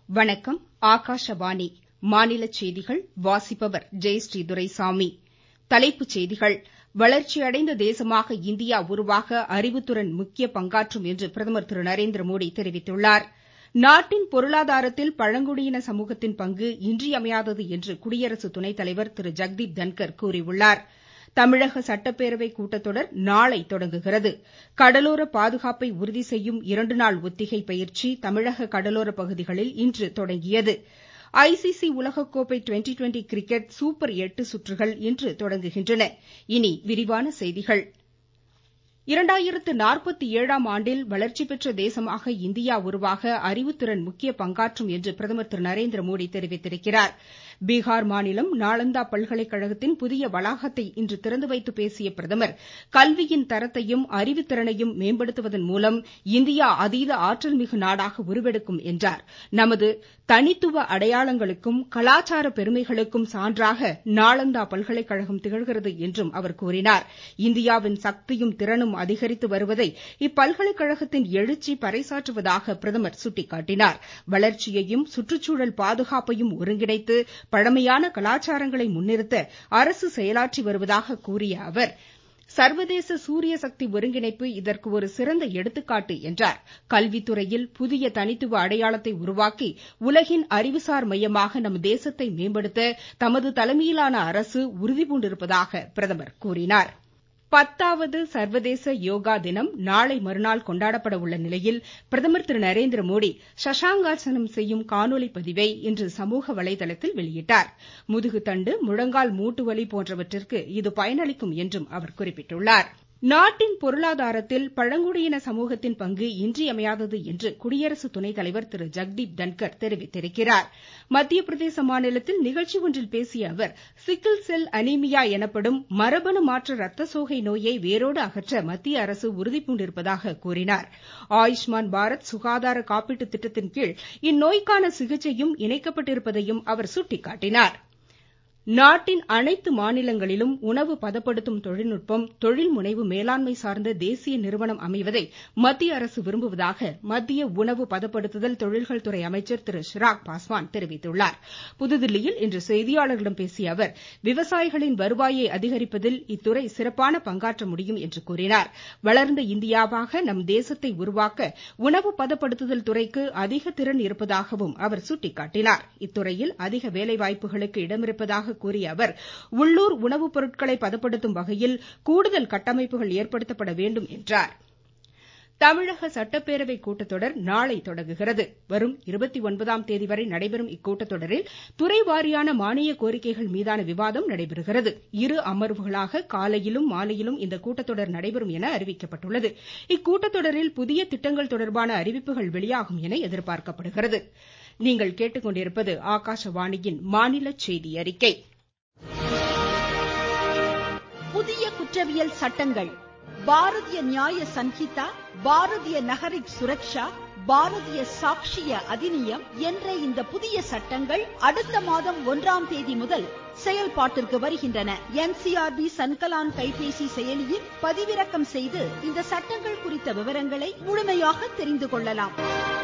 வணக்கம் ஆகாஷவாணி மாநில செய்திகள் வாசிப்பவர் ஜெயஸ்ரீ துரைசாமி தலைப்புச் செய்திகள் வளர்ச்சியடைந்த தேசமாக இந்தியா உருவாக அறிவுத்திறன் முக்கிய பங்காற்றும் என்று பிரதமர் திரு நரேந்திரமோடி தெரிவித்துள்ளார் நாட்டின் பொருளாதாரத்தில் பழங்குடியின சமூகத்தின் பங்கு இன்றியமையாதது என்று குடியரசு துணைத் தலைவர் திரு ஜெக்தீப் தன்கர் கூறியுள்ளார் தமிழக சட்டப்பேரவைக் கூட்டத்தொடர் நாளை தொடங்குகிறது கடலோர பாதுகாப்பை உறுதி செய்யும் இரண்டு நாள் ஒத்திகை பயிற்சி தமிழக கடலோரப் பகுதிகளில் இன்று தொடங்கியது ஐசிசி உலகக்கோப்பை டுவெண்டி டுவெண்டி கிரிக்கெட் சூப்பர் எட்டு சுற்றுகள் இன்று தொடங்குகின்றன இனி விரிவான செய்திகள் இரண்டாயிரத்து நாற்பத்தி ஏழாம் ஆண்டில் வளர்ச்சி பெற்ற தேசமாக இந்தியா உருவாக அறிவுத்திறன் முக்கிய பங்காற்றும் என்று பிரதமர் திரு நரேந்திரமோடி தெரிவித்திருக்கிறார் பீகார் மாநிலம் நாளந்தா பல்கலைக்கழகத்தின் புதிய வளாகத்தை இன்று திறந்து வைத்து பேசிய பிரதமர் கல்வியின் தரத்தையும் அறிவுத்திறனையும் மேம்படுத்துவதன் மூலம் இந்தியா அதீத ஆற்றல்மிகு நாடாக உருவெடுக்கும் என்றார் நமது தனித்துவ அடையாளங்களுக்கும் கலாச்சார பெருமைகளுக்கும் சான்றாக நாளந்தா பல்கலைக்கழகம் திகழ்கிறது என்றும் அவர் கூறினார் இந்தியாவின் சக்தியும் திறனும் அதிகரித்து வருவதை இப்பல்கலைக்கழகத்தின் எழுச்சி பறைசாற்றுவதாக பிரதமர் சுட்டிக்காட்டினார் வளர்ச்சியையும் சுற்றுச்சூழல் பாதுகாப்பையும் ஒருங்கிணைத்து பழமையான கலாச்சாரங்களை முன்னிறுத்த அரசு செயலாற்றி வருவதாக கூறிய அவர் சர்வதேச சூரிய சக்தி ஒருங்கிணைப்பு இதற்கு ஒரு சிறந்த எடுத்துக்காட்டு என்றார் கல்வித்துறையில் புதிய தனித்துவ அடையாளத்தை உருவாக்கி உலகின் அறிவுசார் மையமாக நம் தேசத்தை மேம்படுத்த தமது தலைமையிலான அரசு உறுதிபூண்டிருப்பதாக பிரதமர் கூறினார் பத்தாவது சர்வதேச யோகா தினம் நாளை மறுநாள் கொண்டாடப்பட உள்ள நிலையில் பிரதமர் திரு நரேந்திரமோடி சஷாங்காசனம் செய்யும் காணொலி பதிவை இன்று சமூக வலைதளத்தில் வெளியிட்டார் முதுகுத்தண்டு முழங்கால் மூட்டுவலி போன்றவற்றிற்கு இது பயனளிக்கும் என்றும் அவர் குறிப்பிட்டுள்ளார் நாட்டின் பொருளாதாரத்தில் பழங்குடியின சமூகத்தின் பங்கு இன்றியமையாதது என்று குடியரசு துணைத் தலைவர் திரு ஜெக்தீப் தன்கர் தெரிவித்திருக்கிறார் மத்திய பிரதேச மாநிலத்தில் நிகழ்ச்சி ஒன்றில் பேசிய அவர் சிக்கிள் செல் அனீமியா எனப்படும் மரபணு மாற்ற ரத்த சோகை நோயை வேரோடு அகற்ற மத்திய அரசு உறுதிபூண்டிருப்பதாக கூறினார் ஆயுஷ்மான் பாரத் சுகாதார காப்பீட்டு திட்டத்தின் கீழ் இந்நோய்க்கான சிகிச்சையும் இணைக்கப்பட்டிருப்பதையும் அவர் சுட்டிக்காட்டினார் நாட்டின் அனைத்து மாநிலங்களிலும் உணவு பதப்படுத்தும் தொழில்நுட்பம் தொழில் முனைவு மேலாண்மை சார்ந்த தேசிய நிறுவனம் அமைவதை மத்திய அரசு விரும்புவதாக மத்திய உணவு பதப்படுத்துதல் தொழில்கள் துறை அமைச்சர் திரு ஷிராக் பாஸ்வான் தெரிவித்துள்ளார் புதுதில்லியில் இன்று செய்தியாளர்களிடம் பேசிய அவர் விவசாயிகளின் வருவாயை அதிகரிப்பதில் இத்துறை சிறப்பான பங்காற்ற முடியும் என்று கூறினார் வளர்ந்த இந்தியாவாக நம் தேசத்தை உருவாக்க உணவு பதப்படுத்துதல் துறைக்கு அதிக திறன் இருப்பதாகவும் அவர் சுட்டிக்காட்டினார் இத்துறையில் அதிக வேலைவாய்ப்புகளுக்கு இடமிருப்பதாக கூறிய அவர் உள்ளூர் உணவுப் பொருட்களை பதப்படுத்தும் வகையில் கூடுதல் கட்டமைப்புகள் ஏற்படுத்தப்பட வேண்டும் என்றார் தமிழக சட்டப்பேரவை கூட்டத்தொடர் நாளை தொடங்குகிறது வரும் இருபத்தி ஒன்பதாம் தேதி வரை நடைபெறும் இக்கூட்டத்தொடரில் துறை வாரியான மானிய கோரிக்கைகள் மீதான விவாதம் நடைபெறுகிறது இரு அமர்வுகளாக காலையிலும் மாலையிலும் இந்த கூட்டத்தொடர் நடைபெறும் என அறிவிக்கப்பட்டுள்ளது இக்கூட்டத்தொடரில் புதிய திட்டங்கள் தொடர்பான அறிவிப்புகள் வெளியாகும் என எதிர்பார்க்கப்படுகிறது நீங்கள் கேட்டுக்கொண்டிருப்பது ஆகாஷவாணியின் மாநில செய்தி அறிக்கை புதிய குற்றவியல் சட்டங்கள் பாரதிய நியாய சன்ஹிதா பாரதிய நகரிக் சுரக்ஷா பாரதிய சாட்சிய அதிநியம் என்ற இந்த புதிய சட்டங்கள் அடுத்த மாதம் ஒன்றாம் தேதி முதல் செயல்பாட்டிற்கு வருகின்றன என்சிஆர்பி சன்கலான் கைபேசி செயலியில் பதிவிறக்கம் செய்து இந்த சட்டங்கள் குறித்த விவரங்களை முழுமையாக தெரிந்து கொள்ளலாம்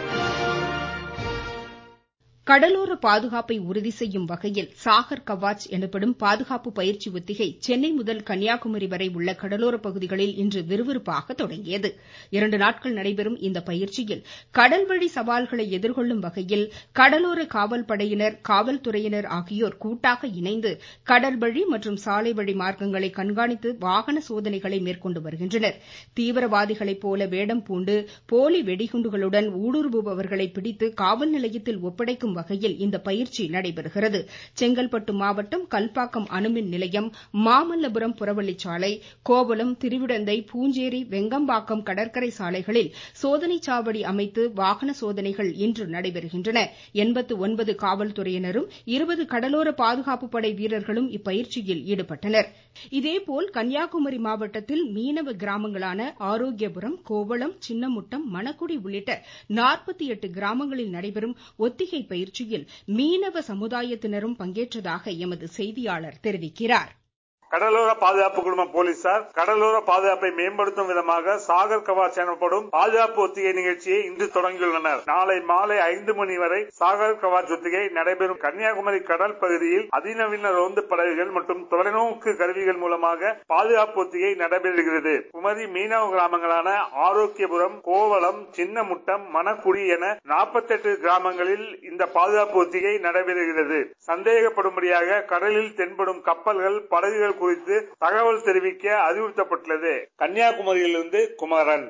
கடலோர பாதுகாப்பை உறுதி செய்யும் வகையில் சாகர் கவாச் எனப்படும் பாதுகாப்பு பயிற்சி ஒத்திகை சென்னை முதல் கன்னியாகுமரி வரை உள்ள கடலோரப் பகுதிகளில் இன்று விறுவிறுப்பாக தொடங்கியது இரண்டு நாட்கள் நடைபெறும் இந்த பயிற்சியில் கடல்வழி சவால்களை எதிர்கொள்ளும் வகையில் கடலோர காவல் படையினர் காவல்துறையினர் ஆகியோர் கூட்டாக இணைந்து கடல்வழி மற்றும் சாலை வழி மார்க்கங்களை கண்காணித்து வாகன சோதனைகளை மேற்கொண்டு வருகின்றனர் தீவிரவாதிகளைப் போல வேடம் பூண்டு போலி வெடிகுண்டுகளுடன் ஊடுருவுபவர்களை பிடித்து காவல் நிலையத்தில் ஒப்படைக்கும் வகையில் இந்த பயிற்சி நடைபெறுகிறது செங்கல்பட்டு மாவட்டம் கல்பாக்கம் அணுமின் நிலையம் மாமல்லபுரம் புறவழிச்சாலை கோவளம் திருவிடந்தை பூஞ்சேரி வெங்கம்பாக்கம் கடற்கரை சாலைகளில் சோதனைச் சாவடி அமைத்து வாகன சோதனைகள் இன்று நடைபெறுகின்றன எண்பத்து ஒன்பது காவல்துறையினரும் இருபது கடலோர பாதுகாப்பு படை வீரர்களும் இப்பயிற்சியில் ஈடுபட்டனர் இதேபோல் கன்னியாகுமரி மாவட்டத்தில் மீனவ கிராமங்களான ஆரோக்கியபுரம் கோவளம் சின்னமுட்டம் மணக்குடி உள்ளிட்ட நாற்பத்தி எட்டு கிராமங்களில் நடைபெறும் ஒத்திகை பயிற்சியில் மீனவ சமுதாயத்தினரும் பங்கேற்றதாக எமது செய்தியாளர் தெரிவிக்கிறார் கடலோர பாதுகாப்பு குழும போலீசார் கடலோர பாதுகாப்பை மேம்படுத்தும் விதமாக சாகர் கவாச் எனப்படும் பாதுகாப்பு ஒத்திகை நிகழ்ச்சியை இன்று தொடங்கியுள்ளனர் நாளை மாலை ஐந்து மணி வரை சாகர் கவாச் ஒத்திகை நடைபெறும் கன்னியாகுமரி கடல் பகுதியில் அதிநவீன ரோந்து படகுகள் மற்றும் தொலைநோக்கு கருவிகள் மூலமாக பாதுகாப்பு ஒத்திகை நடைபெறுகிறது குமரி மீனவ கிராமங்களான ஆரோக்கியபுரம் கோவளம் சின்னமுட்டம் மணக்குடி என நாற்பத்தெட்டு கிராமங்களில் இந்த பாதுகாப்பு ஒத்திகை நடைபெறுகிறது சந்தேகப்படும்படியாக கடலில் தென்படும் கப்பல்கள் படகுகள் குறித்து தகவல் தெரிவிக்க அறிவுறுத்தப்பட்டுள்ளது கன்னியாகுமரியிலிருந்து குமரன்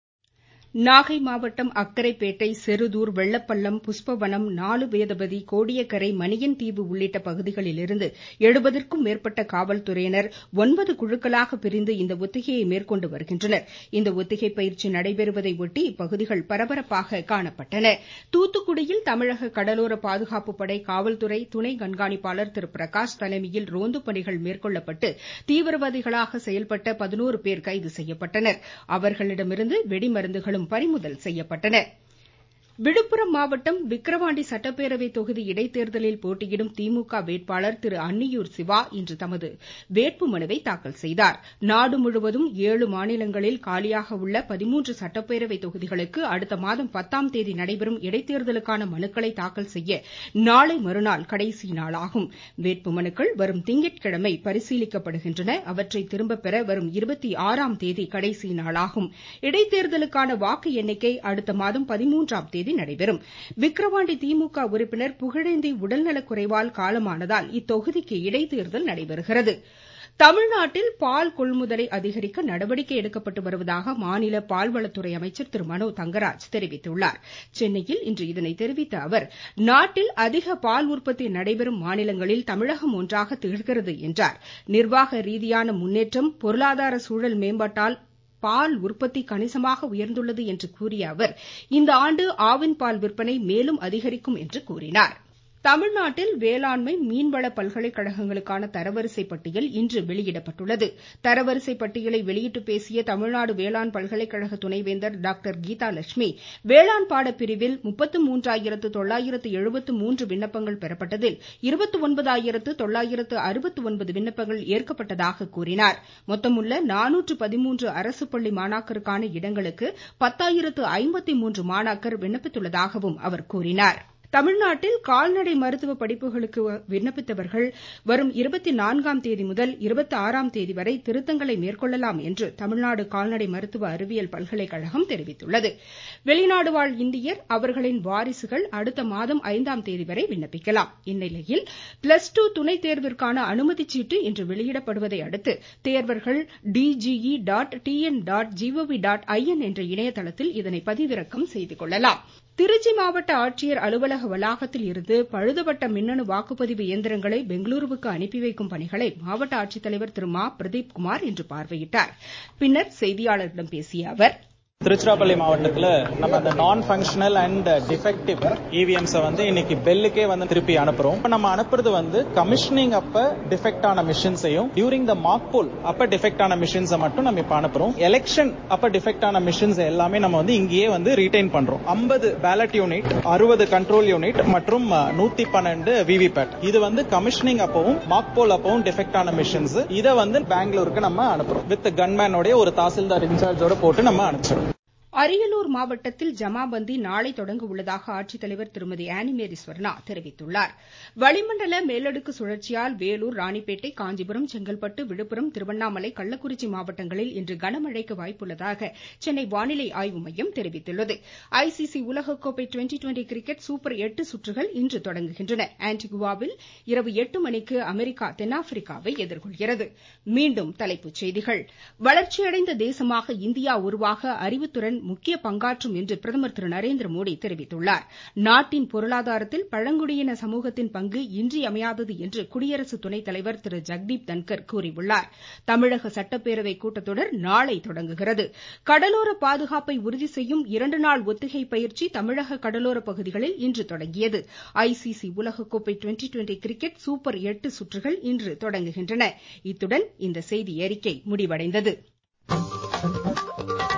நாகை மாவட்டம் அக்கரைப்பேட்டை செருதூர் வெள்ளப்பள்ளம் புஷ்பவனம் நாலுவேதபதி கோடியக்கரை மணியன்தீவு உள்ளிட்ட பகுதிகளிலிருந்து எழுபதற்கும் மேற்பட்ட காவல்துறையினர் ஒன்பது குழுக்களாக பிரிந்து இந்த ஒத்திகையை மேற்கொண்டு வருகின்றனர் இந்த ஒத்திகை பயிற்சி நடைபெறுவதை ஒட்டி இப்பகுதிகள் பரபரப்பாக காணப்பட்டன தூத்துக்குடியில் தமிழக கடலோர பாதுகாப்பு படை காவல்துறை துணை கண்காணிப்பாளர் திரு பிரகாஷ் தலைமையில் ரோந்து பணிகள் மேற்கொள்ளப்பட்டு தீவிரவாதிகளாக செயல்பட்ட பதினோரு பேர் கைது செய்யப்பட்டனர் அவர்களிடமிருந்து வெடிமருந்துகளும் பறிமுதல் செய்யப்பட்டன விழுப்புரம் மாவட்டம் விக்கிரவாண்டி சட்டப்பேரவை தொகுதி இடைத்தேர்தலில் போட்டியிடும் திமுக வேட்பாளர் திரு அன்னியூர் சிவா இன்று தமது வேட்புமனுவை தாக்கல் செய்தார் நாடு முழுவதும் ஏழு மாநிலங்களில் காலியாக உள்ள பதிமூன்று சட்டப்பேரவை தொகுதிகளுக்கு அடுத்த மாதம் பத்தாம் தேதி நடைபெறும் இடைத்தேர்தலுக்கான மனுக்களை தாக்கல் செய்ய நாளை மறுநாள் கடைசி நாளாகும் வேட்புமனுக்கள் வரும் திங்கட்கிழமை பரிசீலிக்கப்படுகின்றன அவற்றை திரும்பப் பெற வரும் இருபத்தி ஆறாம் தேதி கடைசி நாளாகும் இடைத்தேர்தலுக்கான வாக்கு எண்ணிக்கை அடுத்த மாதம் பதிமூன்றாம் தேதி தேதி நடைபெறும் விக்கிரவாண்டி திமுக உறுப்பினர் புகழேந்தி உடல்நலக் குறைவால் காலமானதால் இத்தொகுதிக்கு இடைத்தேர்தல் நடைபெறுகிறது தமிழ்நாட்டில் பால் கொள்முதலை அதிகரிக்க நடவடிக்கை எடுக்கப்பட்டு வருவதாக மாநில பால்வளத்துறை அமைச்சர் திரு மனோ தங்கராஜ் தெரிவித்துள்ளார் சென்னையில் இன்று இதனை தெரிவித்த அவர் நாட்டில் அதிக பால் உற்பத்தி நடைபெறும் மாநிலங்களில் தமிழகம் ஒன்றாக திகழ்கிறது என்றார் நிர்வாக ரீதியான முன்னேற்றம் பொருளாதார சூழல் மேம்பாட்டால் பால் உற்பத்தி கணிசமாக உயர்ந்துள்ளது என்று கூறிய அவர் இந்த ஆண்டு ஆவின் பால் விற்பனை மேலும் அதிகரிக்கும் என்று கூறினார் தமிழ்நாட்டில் வேளாண்மை மீன்வள பல்கலைக்கழகங்களுக்கான தரவரிசை பட்டியல் இன்று வெளியிடப்பட்டுள்ளது தரவரிசை பட்டியலை வெளியிட்டு பேசிய தமிழ்நாடு வேளாண் பல்கலைக்கழக துணைவேந்தர் டாக்டர் கீதா லட்சுமி வேளாண் பாடப்பிரிவில் முப்பத்து மூன்றாயிரத்து தொள்ளாயிரத்து எழுபத்து மூன்று விண்ணப்பங்கள் பெறப்பட்டதில் இருபத்தி ஒன்பதாயிரத்து தொள்ளாயிரத்து அறுபத்து ஒன்பது விண்ணப்பங்கள் ஏற்கப்பட்டதாக கூறினார் மொத்தமுள்ள நானூற்று பதிமூன்று அரசு பள்ளி மாணாக்கருக்கான இடங்களுக்கு பத்தாயிரத்து ஐம்பத்தி மூன்று மாணாக்கர் விண்ணப்பித்துள்ளதாகவும் அவர் கூறினார் தமிழ்நாட்டில் கால்நடை மருத்துவ படிப்புகளுக்கு விண்ணப்பித்தவர்கள் வரும் இருபத்தி நான்காம் தேதி முதல் இருபத்தி ஆறாம் தேதி வரை திருத்தங்களை மேற்கொள்ளலாம் என்று தமிழ்நாடு கால்நடை மருத்துவ அறிவியல் பல்கலைக்கழகம் தெரிவித்துள்ளது வெளிநாடு வாழ் இந்தியர் அவர்களின் வாரிசுகள் அடுத்த மாதம் ஐந்தாம் தேதி வரை விண்ணப்பிக்கலாம் இந்நிலையில் பிளஸ் டூ துணைத் தேர்விற்கான அனுமதிச் சீட்டு இன்று வெளியிடப்படுவதை அடுத்து தேர்வர்கள் DGE dot TN dot GOV dot IN என்ற இணையதளத்தில் இதனை பதிவிறக்கம் செய்து கொள்ளலாம் திருச்சி மாவட்ட ஆட்சியர் அலுவலக வளாகத்தில் இருந்து பழுதுபட்ட மின்னணு வாக்குப்பதிவு இயந்திரங்களை பெங்களூருவுக்கு அனுப்பி வைக்கும் பணிகளை மாவட்ட ஆட்சித்தலைவர் திரு மா பிரதீப் குமார் இன்று பார்வையிட்டார் பின்னர் செய்தியாளர்களிடம் பேசிய அவர் திருச்சிராப்பள்ளி மாவட்டத்தில் நம்ம அந்த நான் ஃபங்க்ஷனல் அண்ட் டிஃபெக்டிவ் இவிஎம்ஸை வந்து இன்னைக்கு பெல்லுக்கே வந்து திருப்பி அனுப்புறோம் இப்போ நம்ம அனுப்புறது வந்து கமிஷனிங் அப்ப டிஃபெக்ட் ஆன மிஷின்ஸையும் டியூரிங் த மார்க் போல் அப்ப டிஃபெக்ட் ஆன மிஷின்ஸை மட்டும் நம்ம இப்ப அனுப்புறோம் எலெக்ஷன் அப்ப டிஃபெக்ட் ஆன மிஷின்ஸ் எல்லாமே நம்ம வந்து இங்கேயே வந்து ரீடைன் பண்றோம் ஐம்பது பேலட் யூனிட் அறுபது கண்ட்ரோல் யூனிட் மற்றும் நூத்தி பன்னெண்டு விவிபேட் இது வந்து கமிஷனிங் அப்பவும் மார்க் போல் அப்பவும் டிஃபெக்ட் ஆன மிஷின்ஸ் இதை வந்து பெங்களூருக்கு நம்ம அனுப்புறோம் வித் கன்மேனோட ஒரு தாசில்தார் இன்சார்ஜோட போட்டு நம்ம அனுப்பிச்சிடும் அரியலூர் மாவட்டத்தில் ஜமாபந்தி நாளை தொடங்க உள்ளதாக ஆட்சித்தலைவர் திருமதி ஆனிமேரி ஸ்வர்ணா தெரிவித்துள்ளார் வளிமண்டல மேலடுக்கு சுழற்சியால் வேலூர் ராணிப்பேட்டை காஞ்சிபுரம் செங்கல்பட்டு விழுப்புரம் திருவண்ணாமலை கள்ளக்குறிச்சி மாவட்டங்களில் இன்று கனமழைக்கு வாய்ப்புள்ளதாக சென்னை வானிலை ஆய்வு மையம் தெரிவித்துள்ளது ஐசிசி உலகக்கோப்பை டுவெண்டி டுவெண்டி கிரிக்கெட் சூப்பர் எட்டு சுற்றுகள் இன்று தொடங்குகின்றன ஆன்டிகுவாவில் இரவு எட்டு மணிக்கு அமெரிக்கா தென்னாப்பிரிக்காவை எதிர்கொள்கிறது மீண்டும் தலைப்புச் செய்திகள் வளர்ச்சியடைந்த தேசமாக இந்தியா உருவாக அறிவுத்துறன் முக்கிய பங்காற்றும் என்று பிரதமர் திரு நரேந்திர மோடி தெரிவித்துள்ளார் நாட்டின் பொருளாதாரத்தில் பழங்குடியின சமூகத்தின் பங்கு இன்றியமையாதது என்று குடியரசு துணைத் தலைவர் திரு ஜெக்தீப் தன்கர் கூறியுள்ளார் தமிழக சட்டப்பேரவை கூட்டத்தொடர் நாளை தொடங்குகிறது கடலோர பாதுகாப்பை உறுதி செய்யும் இரண்டு நாள் ஒத்திகை பயிற்சி தமிழக கடலோர பகுதிகளில் இன்று தொடங்கியது ஐசிசி உலகக்கோப்பை டுவெண்டி டுவெண்டி கிரிக்கெட் சூப்பர் எட்டு சுற்றுகள் இன்று தொடங்குகின்றன இத்துடன் இந்த செய்தி அறிக்கை முடிவடைந்தது